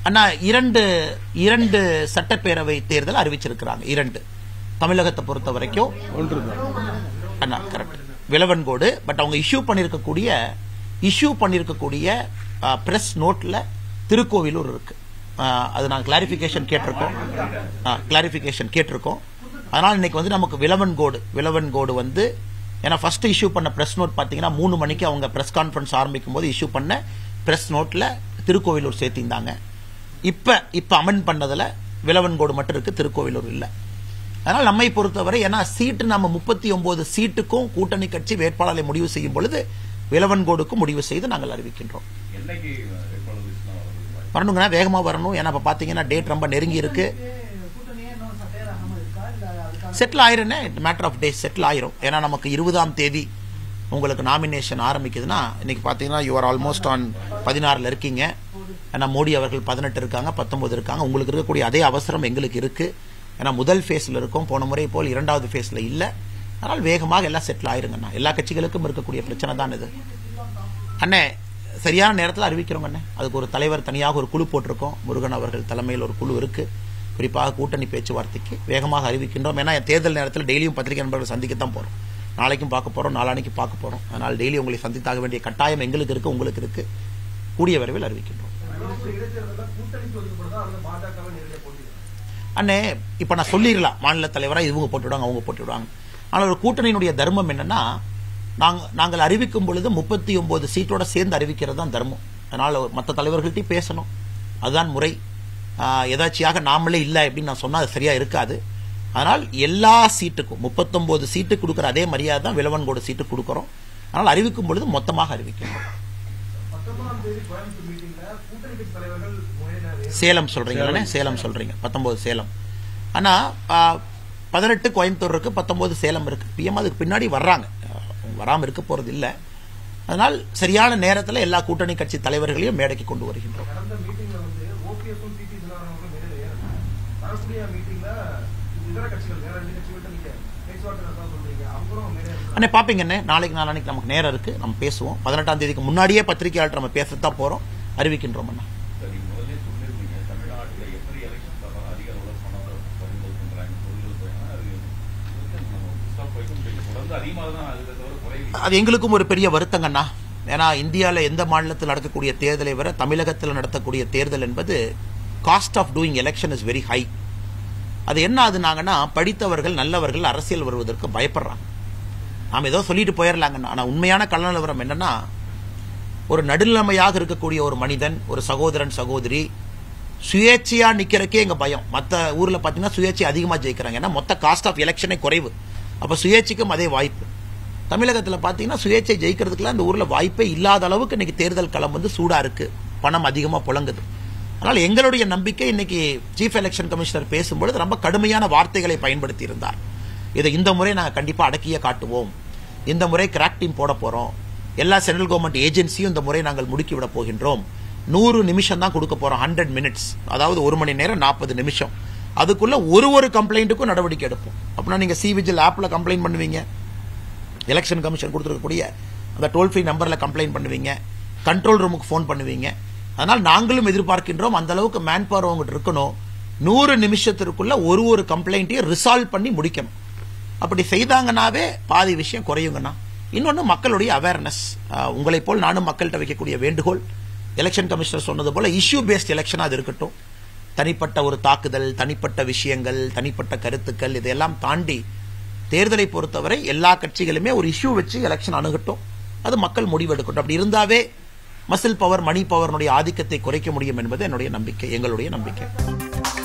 அண்ணா இரண்டு இரண்டு சட்டப்பேரவை தேர்தல் அறிவிச்சிருக்கிறாங்க இரண்டு தமிழகத்தை பொறுத்த வரைக்கும் அண்ணா கரெக்ட் விளவன்கோடு பட் அவங்க இஷ்யூ பண்ணிருக்கக்கூடிய இஷ்யூ பண்ணிருக்கக்கூடிய பிரஸ் நோட்ல திருக்கோவிலூர் இருக்கு அஹ், அது நான் கிளாரிபிகேஷன் கேட்டிருக்கோம் கிளாரிபிகேஷன் கேட்டிருக்கோம் அதனால இன்னைக்கு வந்து நமக்கு விளவன்கோடு விளவன்கோடு வந்து ஏன்னா ஃபர்ஸ்ட் இஷ்யூ பண்ண பிரஸ் நோட் பாத்தீங்கன்னா மூணு மணிக்கு அவங்க பிரஸ் கான்ஃபரன்ஸ் ஆரம்பிக்கும் போது இஷ்யூ பண்ண பிரஸ் நோட்ல திருக்கோவிலூர் சேர்த்திருந்தாங்க இப்ப இப்ப அமெண்ட் பண்ணதுல விளவன்கோடு மட்டும் இருக்கு திருக்கோவிலூர் இல்ல அதனால் நம்மை பொறுத்தவரை ஏன்னா சீட்டு நம்ம முப்பத்தி ஒன்பது சீட்டுக்கும் கூட்டணி கட்சி வேட்பாளரை முடிவு செய்யும் பொழுது விளவன்கோடுக்கும் முடிவு செய்து நாங்கள் அறிவிக்கின்றோம் என்னைக்கு வேட்பாளர் லிஸ்ட்லாம் வரதுக்கு வரணுங்கன்னா வேகமா வரணும் ஏன்னா இப்ப பாத்தீங்கன்னா டேட் ரொம்ப நெருங்கி இருக்கு கூட்டணியே இன்னும் சட்டையர் ஆகாம இருக்கா இல்ல அதுக்கான செட்டில் ஆயிரும்னே மேட்டர் ஆஃப் டேஸ் செட்டில் ஆயிரும் ஏன்னா நமக்கு இருபதாம் தேதி உங்களுக்கு நாமினேஷன் ஆரம்பிக்குதுன்னா இன்னைக்கு பாத்தீங்கன்னா யூ ஆர் ஆல்மோஸ்ட் ஆன் பதினாறுல இருக்கீங்க ஏன்னா மோடி அவர்கள் பதினெட்டு இருக்காங்க பத்தொன்பது இருக்காங்க உங்களுக்கு இருக்கக்கூடிய அதே அவசரம் எங்களுக்கு இருக்கு ஏன்னா முதல் ஃபேஸ்ல இருக்கும் போன முறை போல் இரண்டாவது ஃபேஸ்ல இல்ல அதனால் வேகமாக எல்லாம் செட்டில் ஆயிருங்கண்ணா எல்லா கட்சிகளுக்கும் இருக்கக்கூடிய பிரச்சனை தான் இது அண்ணே சரியான நேரத்தில் அறிவிக்கிறோங்க அண்ணே அதுக்கு ஒரு தலைவர் தனியாக ஒரு குழு போட்டிருக்கோம் முருகன் அவர்கள் தலைமையில் ஒரு குழு இருக்கு குறிப்பாக கூட்டணி பேச்சுவார்த்தைக்கு வேகமாக அறிவிக்கின்றோம் ஏன்னா தேர்தல் நேரத்தில் டெய்லியும் பத்திரிகை நண்பர்கள் சந்திக்கத்தான் போறோம் நாளைக்கும் பார்க்க போறோம் நாளானைக்கு பார்க்க போறோம் அதனால் டெய்லி உங்களை சந்தித்தாக வேண்டிய கட்டாயம் எங்களுக்கு இருக்கு உங்களுக்கு இருக்கு கூடிய விரைவில் அறிவிக்கின்றோம் அண்ணே இப்ப நான் சொல்லிடலாம் மாநில தலைவரா இவங்க போட்டுவிடுவாங்க அவங்க போட்டுவிடுவாங்க ஆனால் ஒரு கூட்டணியினுடைய தர்மம் என்னன்னா நாங்க நாங்கள் அறிவிக்கும் பொழுது முப்பத்தி ஒன்பது சீட்டோட சேர்ந்து அறிவிக்கிறது தான் தர்மம் அதனால மற்ற தலைவர்கள்ட்டையும் பேசணும் அதுதான் முறை ஆஹ், எதாச்சியாக நாமளே இல்லை அப்படின்னு நான் சொன்னா அது சரியா இருக்காது அதனால் எல்லா சீட்டுக்கும் முப்பத்தொன்பது சீட்டு கொடுக்குற அதே மரியாதை தான் விளவன்கோடு சீட்டு கொடுக்குறோம் அதனால் அறிவிக்கும் பொழுது மொத்தமாக அறிவிக்கிறோம் பத்தொன்பதாம் தேதி கோயம்புத்தூர் மீட்டிங்ல கூட்டணி கட்சி தலைவர்கள் முறையில சேலம் சொல்றீங்களே சேலம் சொல்றீங்க பத்தொன்பது சேலம் ஆனா ஆ, பதினெட்டு கோயம்புத்தூர் இருக்கு பத்தொன்பது சேலம் இருக்கு பிஎம் அதுக்கு பின்னாடி வர்றாங்க அவங்க வராம இருக்க போறது இல்ல அதனால் சரியான நேரத்தில் எல்லா கூட்டணி கட்சி தலைவர்களையும் மேடைக்கு கொண்டு வருகின்றோம் கடந்த மீட்டிங்ல வந்து ஓபிஎஸும் டிடி தினகரனும் மேடையில ஏறினாங்க வரக்கூடிய மீட்டிங்ல இதர கட்சிகள் வேற ரெண்டு கட்சிகள்கிட்ட நீங்க பேச்சுவார்த்தை நடத்தா சொல்றீங்க அவங்களும் மேடையில அண்ணே பாப்பீங்கண்ணே நாளைக்கு நாளானைக்கு நமக்கு நேரம் இருக்கு நம்ம பேசுவோம் பதினெட்டாம் தேதிக்கு முன்னாடியே பத்திரிகையாளர் நம்ம பேசத்தான் போறோம் அறிவிக்கின்றோம் அண்ணா சரி முதல்ல சொல்லியிருந்தீங்க தமிழ்நாட்டில் எப்படி எலெக்ஷன் தரம் அதிக அளவில் பணத்தை பறிமுதல் பண்றாங்க பொருள்கள் போயினா அது நம்ம ஸ்டாப் வைக்க முடியல தொடர்ந்து அதிகமாக தான் அதுக்கு தவிர குறைவு அது எங்களுக்கும் ஒரு பெரிய வருத்தங்கண்ணா ஏன்னா இந்தியாவில் எந்த மாநிலத்தில் நடக்கக்கூடிய தேர்தலை விட தமிழகத்தில் நடத்தக்கூடிய தேர்தல் என்பது cost of doing election is very high அது என்ன ஆகுனாங்கன்னா படித்தவர்கள் நல்லவர்கள் அரசியல் வருவதற்கு பயப்படுறாங்க நாம் ஏதோ சொல்லிட்டு போயிடலாங்கண்ணா ஆனால் உண்மையான கள நிலவரம் என்னன்னா ஒரு நடுநிலைமையாக இருக்கக்கூடிய ஒரு மனிதன் ஒரு சகோதரன் சகோதரி சுயேட்சையா நிக்கிறக்கே எங்க பயம் மத்த ஊர்ல பாத்தீங்கன்னா சுயேட்சை அதிகமா ஜெயிக்கிறாங்க ஏன்னா மொத்த காஸ்ட் ஆஃப் எலெக்ஷனே குறைவு அப்ப சுயேட்சைக்கும் அதே வாய்ப்பு தமிழகத்துல பாத்தீங்கன்னா சுயேட்சை ஜெயிக்கிறதுக்குலாம் இந்த ஊர்ல வாய்ப்பே இல்லாத அளவுக்கு இன்னைக்கு தேர்தல் களம் வந்து சூடா இருக்கு பணம் அதிகமா புழங்குது அதனால எங்களுடைய நம்பிக்கை இன்னைக்கு சீஃப் எலெக்ஷன் கமிஷனர் பேசும்பொழுது ரொம்ப கடுமையான வார்த்தைகளை பயன்படுத்தி இருந்தார் இதை இந்த முறை நாங்கள் கண்டிப்பா அடக்கியே காட்டுவோம் இந்த முறை கிராக் டீம் போட போறோம் எல்லா சென்ட்ரல் கவர்மெண்ட் ஏஜென்சியும் இந்த முறை நாங்கள் முடுக்கி விட போகின்றோம் நூறு நிமிஷம் தான் கொடுக்க போறோம் ஹண்ட்ரட் மினிட்ஸ் அதாவது ஒரு மணி நேரம் நாற்பது நிமிஷம் அதுக்குள்ள ஒரு ஒரு கம்ப்ளைண்ட்டுக்கும் நடவடிக்கை எடுப்போம் அப்படின்னா நீங்க சி விஜில் ஆப்ல கம்ப்ளைண்ட் பண்ணுவீங்க எலெக்ஷன் கமிஷன் கொடுத்துருக்கக்கூடிய அந்த டோல் ஃப்ரீ நம்பர்ல கம்ப்ளைண்ட் பண்ணுவீங்க கண்ட்ரோல் ரூமுக்கு ஃபோன் பண்ணுவீங்க அதனால் நாங்களும் எதிர்பார்க்கின்றோம் அந்த அளவுக்கு மேன் பவர் அவங்ககிட்ட இருக்கணும் நூறு நிமிஷத்திற்குள்ள ஒரு ஒரு கம்ப்ளைண்ட்டையும் ரிசால்வ் பண்ணி முடிக்கணும் அப்படி செய்தாங்கன்னாவே பாதி விஷயம் குறையுங்கண்ணா இன்னொன்று மக்களுடைய அவேர்னஸ் உங்களைப் போல் நானும் மக்கள்கிட்ட வைக்கக்கூடிய வேண்டுகோள் எலெக்ஷன் கமிஷனர் சொன்னது போல இஷ்யூ பேஸ்ட் எலெக்ஷனா அது இருக்கட்டும் தனிப்பட்ட ஒரு தாக்குதல் தனிப்பட்ட விஷயங்கள் தனிப்பட்ட கருத்துக்கள் இதையெல்லாம் தாண்டி தேர்தலை பொறுத்தவரை எல்லா கட்சிகளுமே ஒரு இஷ்யூ வச்சு எலெக்ஷன் அணுகட்டும் அது மக்கள் முடிவெடுக்கட்டும் அப்படி இருந்தாவே மசில் பவர் மணி பவர்னுடைய ஆதிக்கத்தை குறைக்க முடியும் என்பது என்னுடைய நம்பிக்கை எங்களுடைய நம்பிக்கை